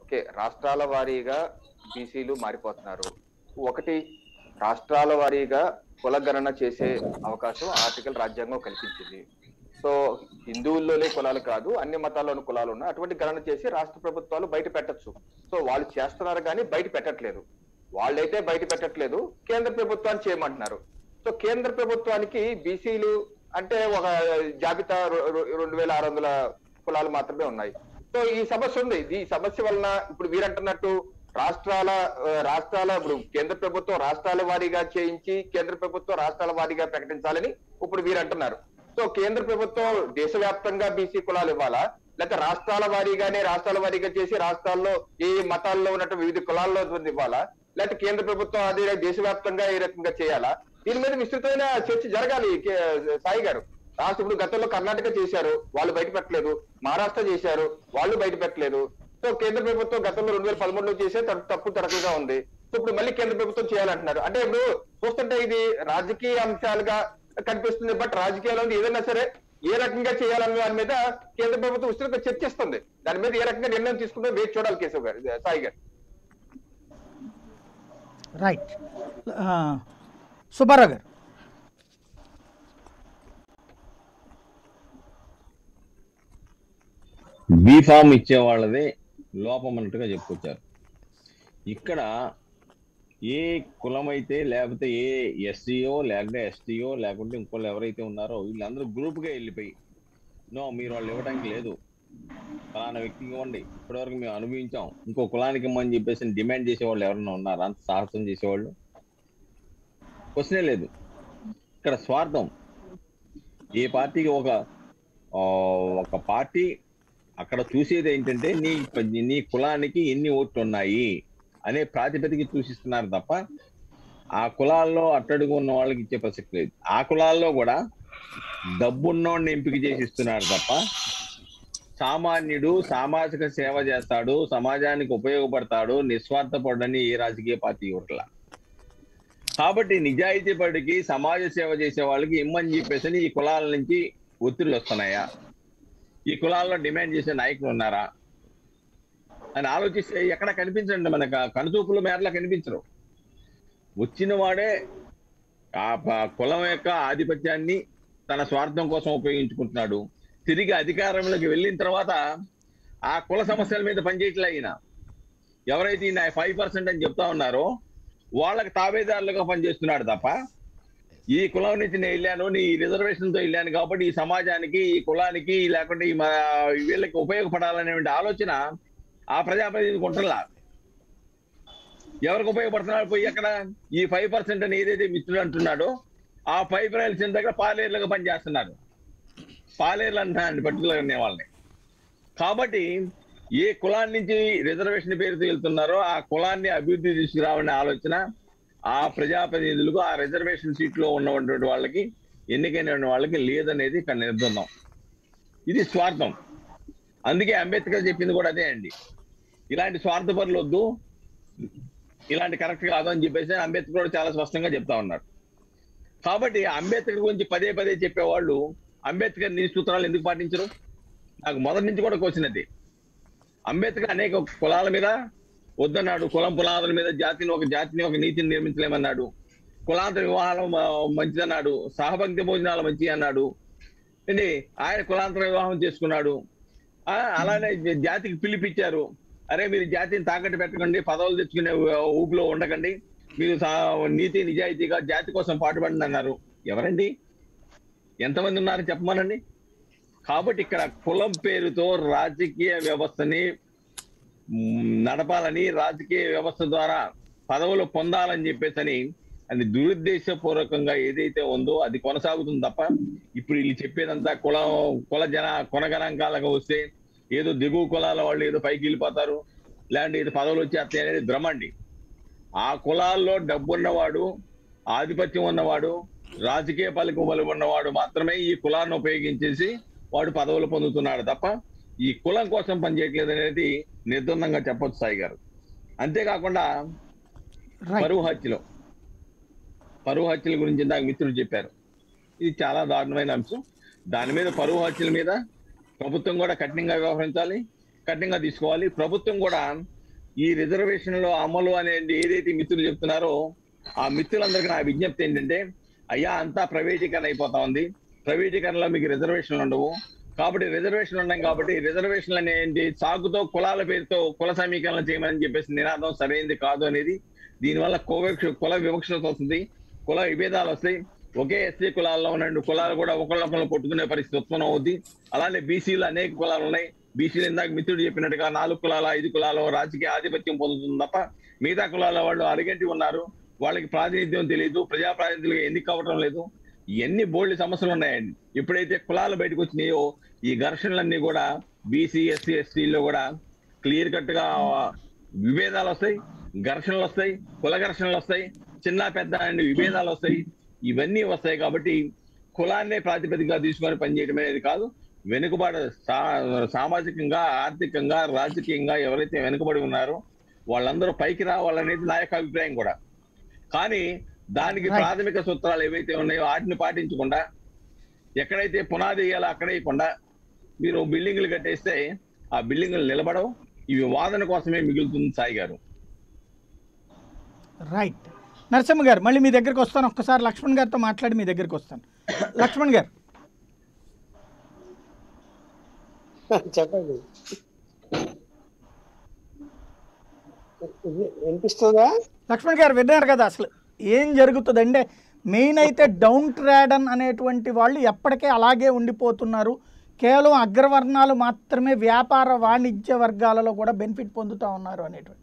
Okay రాష్ట్రాల వారీగా బీసీలు మారిపోతున్నారు ఒకటి రాష్ట్రాల వారీగా కులగణన చేసే అవకాశం ఆర్టికల్ రాజ్యాంగం కల్పించింది సో హిందువుల్లోనే కులాలు కాదు అన్ని మతాల్లోని కులాలు ఉన్నాయి అటువంటి గణన చేసి రాష్ట్ర ప్రభుత్వాలు బయట పెట్టచ్చు సో వాళ్ళు చేస్తున్నారు కానీ బయట పెట్టట్లేదు వాళ్ళైతే బయట పెట్టట్లేదు కేంద్ర ప్రభుత్వాన్ని చేయమంటున్నారు సో కేంద్ర ప్రభుత్వానికి బీసీలు అంటే ఒక జాబితా రె- రె- రెండు వేల ఆరు వందల కులాలు మాత్రమే ఉన్నాయి సో ఈ సమస్య ఉంది ఈ సమస్య వలన ఇప్పుడు వీరంటున్నట్టు రాష్ట్రాల ఆ, రాష్ట్రాల ఇప్పుడు కేంద్ర ప్రభుత్వం రాష్ట్రాల వారీగా చేయించి కేంద్ర ప్రభుత్వం రాష్ట్రాల వారీగా ప్రకటించాలని ఇప్పుడు వీరు అంటున్నారు సో కేంద్ర ప్రభుత్వం దేశవ్యాప్తంగా బీసీ కులాలు ఇవ్వాలా లేకపోతే రాష్ట్రాల వారీగానే రాష్ట్రాల వారీగా చేసి రాష్ట్రాల్లో ఏ మతాల్లో ఉన్నట్టు వివిధ కులాల్లో ఇవ్వాలా లేకపోతే కేంద్ర ప్రభుత్వం అదే దేశవ్యాప్తంగా ఏ రకంగా చేయాలా దీని మీద విస్తృతమైన చర్చ జరగాలి కే- సాయి గారు రాష్ట్ర ఇప్పుడు గతంలో కర్ణాటక చేశారు వాళ్ళు బయట పెట్టలేదు మహారాష్ట్ర చేశారు వాళ్ళు బయట పెట్టలేదు సో కేంద్ర ప్రభుత్వం గతంలో రెండు వేల పదమూడులో చేసే తప్పు- తప్పు తరచుగా ఉంది సో ఇప్పుడు మళ్ళీ కేంద్ర ప్రభుత్వం చేయాలంటున్నారు అంటే ఇప్పుడు చూస్తుంటే ఇది రాజకీయ అంశాలుగా కనిపిస్తుంది బట్ రాజకీయాల్లో ఏదైనా సరే ఏ రకంగా చేయాలన్న దాని మీద కేంద్ర ప్రభుత్వం విస్తృత చర్చిస్తుంది దాని మీద ఏ రకంగా నిర్ణయం తీసుకుంటే వేచి చూడాలి కేశవ్ గారు సాయి గారు రైట్ సుబ్బారావు గారు బీఫామ్ ఇచ్చే వాళ్ళదే లోపం అన్నట్టుగా చెప్పుకొచ్చారు ఇక్కడ ఏ కులం అయితే లేకపోతే ఏ ఎస్సీఓ లేకపోతే ఎస్టీఓ లేకుంటే ఇంకోళ్ళు ఎవరైతే ఉన్నారో వీళ్ళందరూ గ్రూప్గా వెళ్ళిపోయి నో మీరు వాళ్ళు ఇవ్వడానికి లేదు ఫలానా వ్యక్తికి ఇవ్వండి ఇప్పటివరకు మేము అనుభవించాం ఇంకో కులానికి ఇమ్మని చెప్పేసి డిమాండ్ చేసేవాళ్ళు ఎవరైనా ఉన్నారా అంత సాహసం చేసేవాళ్ళు క్వశ్చనే లేదు ఇక్కడ స్వార్థం ఏ పార్టీకి ఒక ఆ, ఒక పార్టీ అక్కడ చూసేది ఏంటంటే నీ నీ కులానికి ఎన్ని ఓట్లు ఉన్నాయి అనే ప్రాతిపదిక చూసిస్తున్నారు తప్ప ఆ కులాల్లో అట్టడుగు ఉన్న వాళ్ళకి ఇచ్చే ప్రసక్తి లేదు ఆ కులాల్లో కూడా డబ్బున్నోడిని ఎంపిక చేసి ఇస్తున్నారు తప్ప సామాన్యుడు సామాజిక సేవ చేస్తాడు సమాజానికి ఉపయోగపడతాడు నిస్వార్థపడని ఏ రాజకీయ పార్టీ ఇవ్వట్లా కాబట్టి నిజాయితీ పడికి సమాజ సేవ చేసే వాళ్ళకి ఇమ్మని చెప్పేసి ఈ కులాల నుంచి ఒత్తిళ్ళు వస్తున్నాయా ఈ కులాల్లో డిమాండ్ చేసే నాయకులు ఉన్నారా అని ఆలోచిస్తే ఎక్కడ కనిపించండి మనకు కనుచూపుల మేరలా కనిపించరు వచ్చిన వాడే ఆ ప- కులం యొక్క ఆధిపత్యాన్ని తన స్వార్థం కోసం ఉపయోగించుకుంటున్నాడు తిరిగి అధికారంలోకి వెళ్ళిన తర్వాత ఆ కుల సమస్యల మీద పనిచేయట్లే ఈయన ఎవరైతే ఈయన ఫైవ్ పర్సెంట్ అని చెప్తా ఉన్నారో వాళ్ళకి తాబేదారులుగా పనిచేస్తున్నాడు తప్ప ఈ కులం నుంచి నేను వెళ్ళాను నీ రిజర్వేషన్ తో వెళ్ళాను కాబట్టి ఈ సమాజానికి ఈ కులానికి లేకుంటే ఈ మన వీళ్ళకి ఉపయోగపడాలనే ఆలోచన ఆ ప్రజాప్రతినిధికి ఉంటలా ఎవరికి ఉపయోగపడుతున్నాడు పోయి ఎక్కడ ఈ ఫైవ్ పర్సెంట్ అని ఏదైతే మిత్రుడు అంటున్నాడో ఆ ఫైవ్ పర్సెంట్ దగ్గర పాలేర్లుగా పనిచేస్తున్నారు పాలేర్లు అంటున్నాను పర్టికులర్ అనే వాళ్ళని కాబట్టి ఏ కులాన్ని నుంచి రిజర్వేషన్ పేరుతో వెళ్తున్నారో ఆ కులాన్ని అభివృద్ధి తీసుకురావాలనే ఆలోచన ఆ ప్రజాప్రతినిధులకు ఆ రిజర్వేషన్ సీట్ లో ఉన్నటువంటి వాళ్ళకి ఎన్నికైన వాళ్ళకి లేదనేది ఇక్కడ నిర్బంధం ఇది స్వార్థం అందుకే అంబేద్కర్ చెప్పింది కూడా అదే అండి ఇలాంటి స్వార్థపరులు వద్దు ఇలాంటి కరెక్ట్ కాదు అని చెప్పేసి అంబేద్కర్ కూడా చాలా స్పష్టంగా చెప్తా ఉన్నాడు కాబట్టి అంబేద్కర్ గురించి పదే పదే చెప్పేవాళ్ళు అంబేద్కర్ నీ సూత్రాలు ఎందుకు పాటించరు నాకు మొదటి నుంచి కూడా క్వశ్చన్ అది అంబేద్కర్ అనేక కులాల మీద వద్దన్నాడు కులం పునాదుల మీద జాతిని ఒక జాతిని ఒక నీతిని నిర్మించలేమన్నాడు కులాంతర వివాహాలు మ- మంచిదన్నాడు సహభక్తి భోజనాలు మంచి అన్నాడు ఏంటి ఆయన కులాంతర వివాహం చేసుకున్నాడు ఆ, అలానే జాతికి పిలిపించారు అరే మీరు జాతిని తాకట్టు పెట్టకండి పదవులు తెచ్చుకునే ఊపిలో ఉండకండి మీరు సా- నీతి నిజాయితీగా జాతి కోసం పాటుపడండి అన్నారు ఎవరండి ఎంతమంది ఉన్నారు చెప్పమనండి కాబట్టి ఇక్కడ కులం పేరుతో రాజకీయ వ్యవస్థని మ్, నడపాలని రాజకీయ వ్యవస్థ ద్వారా పదవులు పొందాలని చెప్పేసని అది దురుద్దేశపూర్వకంగా ఏదైతే ఉందో అది కొనసాగుతుంది తప్ప ఇప్పుడు వీళ్ళు చెప్పేదంతా కులం కుల జన కుల గణాంకాలకు వస్తే ఏదో దిగువ కులాల వాళ్ళు ఏదో పైకి వెళ్ళిపోతారు లేదంటే ఇది పదవులు వచ్చేస్తాయి అనేది భ్రమ అండి ఆ కులాల్లో డబ్బు ఉన్నవాడు ఆధిపత్యం ఉన్నవాడు రాజకీయ పలుకుబలు ఉన్నవాడు మాత్రమే ఈ కులాన్ని ఉపయోగించేసి వాడు పదవులు పొందుతున్నాడు తప్ప ఈ కులం కోసం పనిచేయట్లేదు అనేది నిర్ద్వందంగా చెప్పొచ్చు సాయి గారు అంతేకాకుండా రైట్ పరువు హత్యలు పరువు హత్యల గురించి ఇందాక మిత్రులు చెప్పారు ఇది చాలా దారుణమైన అంశం దాని మీద పరువు హత్యల మీద ప్రభుత్వం కూడా కఠినంగా వ్యవహరించాలి కఠినంగా తీసుకోవాలి ప్రభుత్వం కూడా ఈ రిజర్వేషన్ లో అమలు అనేది ఏదైతే మిత్రులు చెప్తున్నారో ఆ మిత్రులందరికీ నా విజ్ఞప్తి ఏంటంటే అయ్యా అంతా ప్రైవేటీకరణ అయిపోతా ఉంది ప్రైవేటీకరణలో మీకు రిజర్వేషన్లు ఉండవు కాబట్టి రిజర్వేషన్ ఉన్నాయి కాబట్టి రిజర్వేషన్లు అనేది సాగుతో కులాల పేరుతో కుల సమీకరణ చేయమని చెప్పేసి నినాదం సరైనది కాదు అనేది దీనివల్ల కుల కుల వివక్షత వస్తుంది కుల విభేదాలు వస్తాయి ఒకే ఎస్సీ కులాల్లో ఉన్న కులాలు కూడా ఒకళ్ళొకళ్ళు కొట్టుకునే పరిస్థితి ఉత్పన్నం అవుద్ది అలానే బీసీలు అనేక కులాలు ఉన్నాయి బీసీలు ఇందాక మిత్రుడు చెప్పినట్టుగా నాలుగు కులాల ఐదు కులాలు రాజకీయ ఆధిపత్యం పొందుతుంది తప్ప మిగతా కులాల వాళ్ళు అరగంటి ఉన్నారు వాళ్ళకి ప్రాతినిధ్యం తెలియదు ప్రజా ప్రాతినిధ్యులుగా ఎన్నిక అవ్వడం లేదు ఎన్ని బోల్డ్ సమస్యలు ఉన్నాయండి ఎప్పుడైతే కులాలు బయటకు వచ్చినాయో ఈ ఘర్షణలన్నీ కూడా బీసీ ఎస్సీ ఎస్టీలో కూడా క్లియర్ కట్ గా విభేదాలు వస్తాయి ఘర్షణలు వస్తాయి కుల ఘర్షణలు వస్తాయి చిన్న పెద్ద అనే విభేదాలు వస్తాయి ఇవన్నీ వస్తాయి కాబట్టి కులాన్నే ప్రాతిపదికగా తీసుకొని పనిచేయడం అనేది కాదు వెనుకబడ సా- సామాజికంగా ఆర్థికంగా రాజకీయంగా ఎవరైతే వెనుకబడి ఉన్నారో వాళ్ళందరూ పైకి రావాలనేది నా యొక్క అభిప్రాయం కూడా కానీ దానికి Right. ప్రాథమిక సూత్రాలు ఏవైతే ఉన్నాయో వాటిని పాటించకుండా ఎక్కడైతే పునాది వేయాలో అక్కడ వేయకుండా మీరు బిల్డింగ్లు కట్టేస్తే ఆ బిల్డింగ్లు నిలబడవు ఇవి వాదన కోసమే మిగులుతుంది సాయి గారు రైట్ నరసింహ గారు మళ్ళీ మీ దగ్గరికి వస్తాను ఒక్కసారి లక్ష్మణ్ గారితో మాట్లాడి మీ దగ్గరికి వస్తాను లక్ష్మణ్ గారు చెప్పండి ఇది వినిపిస్తుందా లక్ష్మణ్ గారు విన్నారు కదా అసలు ఏం జరుగుతుంది అంటే మెయిన్ అయితే డౌన్ ట్రాడన్ అనేటువంటి వాళ్ళు ఎప్పటికే అలాగే ఉండిపోతున్నారు కేవలం అగ్రవర్ణాలు మాత్రమే వ్యాపార వాణిజ్య వర్గాలలో కూడా బెనిఫిట్ పొందుతూ ఉన్నారు అనేటువంటి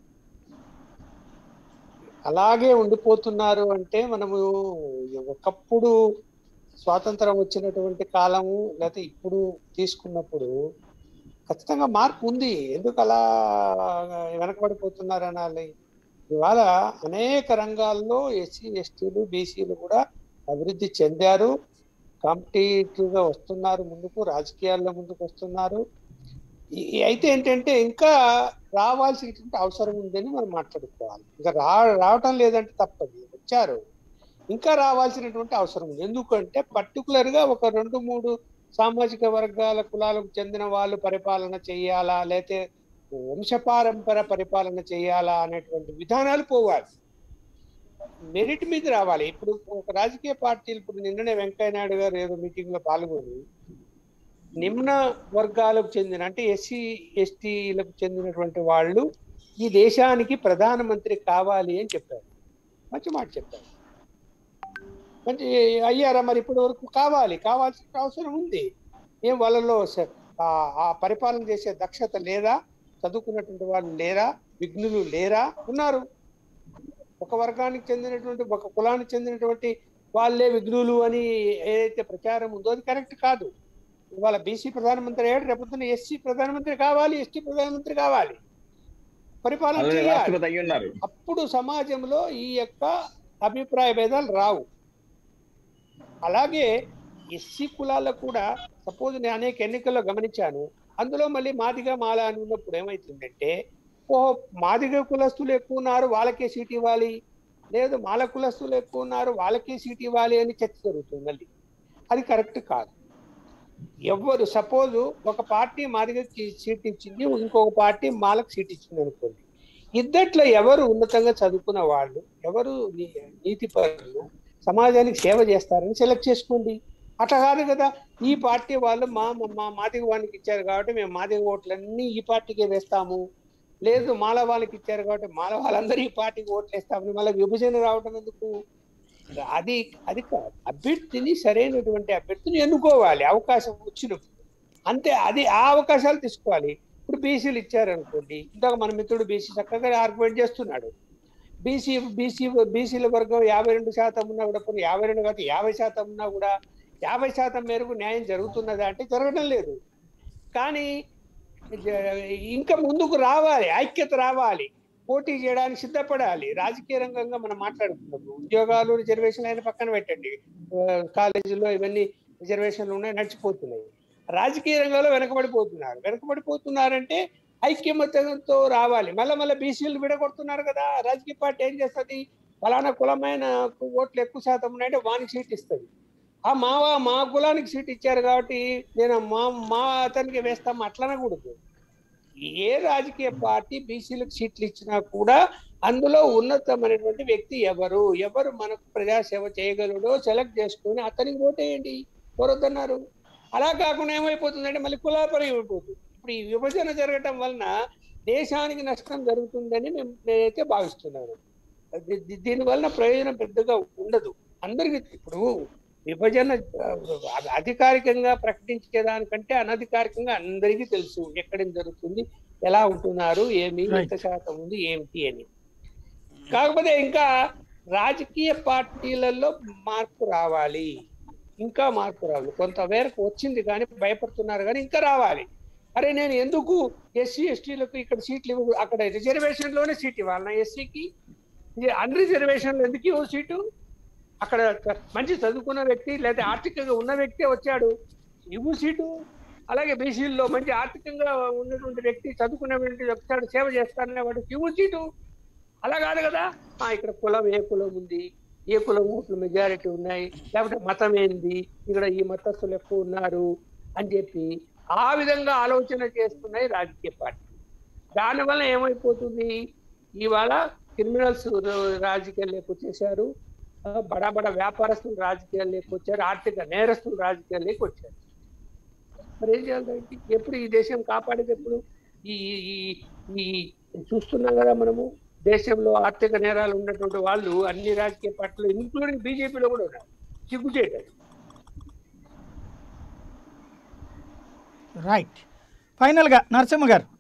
అలాగే ఉండిపోతున్నారు అంటే మనము ఒకప్పుడు స్వాతంత్రం వచ్చినటువంటి కాలము లేకపోతే ఇప్పుడు తీసుకున్నప్పుడు ఖచ్చితంగా మార్పు ఉంది ఎందుకు అలా వెనకబడిపోతున్నారు అనాలి ఇవాళ అనేక రంగాల్లో ఎస్సీ ఎస్టీలు బీసీలు కూడా అభివృద్ధి చెందారు కాంపిటేటివ్ గా వస్తున్నారు ముందుకు రాజకీయాల్లో ముందుకు వస్తున్నారు ఈ- ఈ అయితే ఏంటంటే ఇంకా రావాల్సినటువంటి అవసరం ఉందని మనం మాట్లాడుకోవాలి ఇంకా రా రావటం లేదంటే తప్పది వచ్చారు ఇంకా రావాల్సినటువంటి అవసరం ఉంది ఎందుకంటే పర్టికులర్ గా ఒక రెండు మూడు సామాజిక వర్గాల కులాలకు చెందిన వాళ్ళు పరిపాలన చేయాలా లేతే వంశపారంపర పరిపాలన చేయాలా అనేటువంటి విధానాలు పోవాలి మెరిట్ మీద రావాలి ఇప్పుడు ఒక రాజకీయ పార్టీలు ఇప్పుడు నిన్ననే వెంకయ్య నాయుడు గారు ఏదో మీటింగ్ లో పాల్గొని నిమ్న వర్గాలకు చెందిన అంటే ఎస్సీ ఎస్టీలకు చెందినటువంటి వాళ్ళు ఈ దేశానికి ప్రధానమంత్రి కావాలి అని చెప్పారు మంచి మాట చెప్పారు మంచి అయ్యారా మరి ఇప్పటి వరకు కావాలి కావాల్సిన అవసరం ఉంది ఏం వాళ్ళలో స- ఆ- ఆ పరిపాలన చేసే దక్షత లేదా చదువుకున్నటువంటి వాళ్ళు లేరా విఘ్నులు లేరా ఉన్నారు ఒక వర్గానికి చెందినటువంటి ఒక కులానికి చెందినటువంటి వాళ్ళే విఘ్నులు అని ఏదైతే ప్రచారం ఉందో అది కరెక్ట్ కాదు ఇవాళ బీసీ ప్రధానమంత్రి అయ్యాడు రేపొద్దున ఎస్సీ ప్రధానమంత్రి కావాలి ఎస్టీ ప్రధానమంత్రి కావాలి పరిపాలన అలాగే చేయాలి రాష్ట్రపతి అయ్యి ఉన్నారు అప్పుడు సమాజంలో ఈ యొక్క అభిప్రాయ భేదాలు రావు అలాగే ఎస్సీ కులాలకు కూడా సపోజ్ నేను అనేక ఎన్నికల్లో గమనించాను అందులో మళ్ళీ మాదిగా మాల అని ఉన్నప్పుడు ఏమైతుందంటే ఓ మాదిగ కులస్తులు ఎక్కువ ఉన్నారు వాళ్ళకే సీట్ ఇవ్వాలి లేదు మాల కులస్తులు ఎక్కువ ఉన్నారు వాళ్ళకే సీట్ ఇవ్వాలి అని చర్చ జరుగుతుంది మళ్ళీ అది కరెక్ట్ కాదు ఎవరు సపోజ్ ఒక పార్టీ మాదిగకి సీట్ ఇచ్చింది ఇంకొక పార్టీ మాలకు సీట్ ఇచ్చింది అనుకోండి ఇద్దట్లో ఎవరు ఉన్నతంగా చదువుకున్న వాళ్ళు ఎవరు నీ- నీతిపరులు సమాజానికి సేవ చేస్తారని సెలెక్ట్ చేసుకోండి అట్లా కాదు కదా ఈ పార్టీ వాళ్ళు మా మా మాదిగ వానికి ఇచ్చారు కాబట్టి మేము మాదిగ ఓట్లన్నీ ఈ పార్టీకే వేస్తాము లేదు మాల వాళ్ళకి ఇచ్చారు కాబట్టి మాల వాళ్ళందరూ ఈ పార్టీకి ఓట్లు వేస్తామని మళ్ళీ విభజన రావడం ఎందుకు అది అది కాదు అభ్యర్థిని సరైనటువంటి అభ్యర్థిని ఎన్నుకోవాలి అవకాశం వచ్చినప్పుడు అంతే అది ఆ అవకాశాలు తీసుకోవాలి ఇప్పుడు బీసీలు ఇచ్చారనుకోండి ఇందాక మన మిత్రుడు బీసీ చక్కగా ఆర్గ్యుమెంట్ చేస్తున్నాడు బీసీ బీసీ బీసీల వర్గం యాభై రెండు శాతం ఉన్నా కూడా కొన్ని యాభై రెండు కాదు యాభై శాతం ఉన్నా కూడా యాభై శాతం మేరకు న్యాయం జరుగుతున్నదా అంటే జరగడం లేదు కానీ జ- ఇంకా ముందుకు రావాలి ఐక్యత రావాలి పోటీ చేయడానికి సిద్ధపడాలి రాజకీయ రంగంగా మనం మాట్లాడుకున్నప్పుడు ఉద్యోగాలు రిజర్వేషన్ అయిన పక్కన పెట్టండి ఆ, కాలేజీలో ఇవన్నీ రిజర్వేషన్లు ఉన్నాయి నడిచిపోతున్నాయి రాజకీయ రంగంలో వెనకబడిపోతున్నారు వెనకబడిపోతున్నారంటే ఐక్యమత్యంతో రావాలి మళ్ళీ మళ్ళీ బీసీలు విడగొడుతున్నారు కదా రాజకీయ పార్టీ ఏం చేస్తుంది ఫలానా కులమైన ఓట్లు ఎక్కువ శాతం ఉన్నాయంటే వానికి సీట్ ఇస్తుంది ఆ మా మా కులానికి సీట్ ఇచ్చారు కాబట్టి నేను మా మా అతనికి వేస్తాం అట్లా అనకూడదు ఏ రాజకీయ పార్టీ బీసీలకు సీట్లు ఇచ్చినా కూడా అందులో ఉన్నతమైనటువంటి వ్యక్తి ఎవరు ఎవరు మనకు ప్రజాసేవ చేయగలడో సెలెక్ట్ చేసుకొని అతనికి ఓటేయండి కోరొద్దన్నారు అలా కాకుండా ఏమైపోతుందంటే మళ్ళీ కులాపరం అయిపోతుంది ఇప్పుడు ఈ విభజన జరగటం వలన దేశానికి నష్టం జరుగుతుందని మేము నేనైతే భావిస్తున్నాను దీ- దీ- దీని వలన ప్రయోజనం పెద్దగా ఉండదు అందరికి ఇప్పుడు విభజన ఆ, అధికారికంగా ప్రకటించేదానికంటే అనధికారికంగా అందరికీ తెలుసు ఎక్కడి నుంచి జరుగుతుంది ఎలా ఉంటున్నారు ఏమి ఎంత శాతం ఉంది ఏమిటి అని కాకపోతే ఇంకా రాజకీయ పార్టీలలో మార్పు రావాలి ఇంకా మార్పు రావాలి కొంతమేరకు వచ్చింది కానీ భయపడుతున్నారు కానీ ఇంకా రావాలి అరే నేను ఎందుకు ఎస్సీ ఎస్టీలకు ఇక్కడ సీట్లు ఇవ్వ అక్కడ రిజర్వేషన్ లోనే సీట్ ఇవ్వాలన్నా ఎస్సీకి అన్ రిజర్వేషన్ ఎందుకు ఇవ్వ సీటు అక్కడ మంచి చదువుకున్న వ్యక్తి లేదా ఆర్థికంగా ఉన్న వ్యక్తి వచ్చాడు ఇవ్వు సీటు అలాగే బీసీల్లో మంచి ఆర్థికంగా ఉన్నటువంటి వ్యక్తి చదువుకున్న వ్యక్తి వచ్చాడు సేవ చేస్తాననే వాడికి ఇవ్వు సీటు అలా కాదు కదా ఆ, ఇక్కడ కులం ఏ కులం ఉంది ఏ కులం ఓట్లు మెజారిటీ ఉన్నాయి లేకపోతే మతం ఏంది ఇక్కడ ఈ మతస్థులు ఎక్కువ ఉన్నారు అని చెప్పి ఆ విధంగా ఆలోచన చేస్తున్నాయి రాజకీయ పార్టీ దానివల్ల ఏమైపోతుంది ఇవాళ క్రిమినల్స్ రాజకీయాల్లోకి వచ్చేసారు ఆ, బడా బడా వ్యాపారస్తులు రాజకీయాల్లోకి వచ్చారు ఆర్థిక నేరస్తులు రాజకీయాల్లోకి వచ్చారు మరి ఏం చేయాలి దానికి? ఎప్పుడు ఈ దేశం కాపాడేది ఎప్పుడు ఈ ఈ- ఈ ఈ చూస్తున్నాం కదా మనము దేశంలో ఆర్థిక నేరాలు ఉన్నటువంటి వాళ్ళు అన్ని రాజకీయ పార్టీలు ఇంక్లూడింగ్ బీజేపీలో కూడా ఉన్నారు సిగ్గుచేయటం రైట్ ఫైనల్గా నరసింహ గారు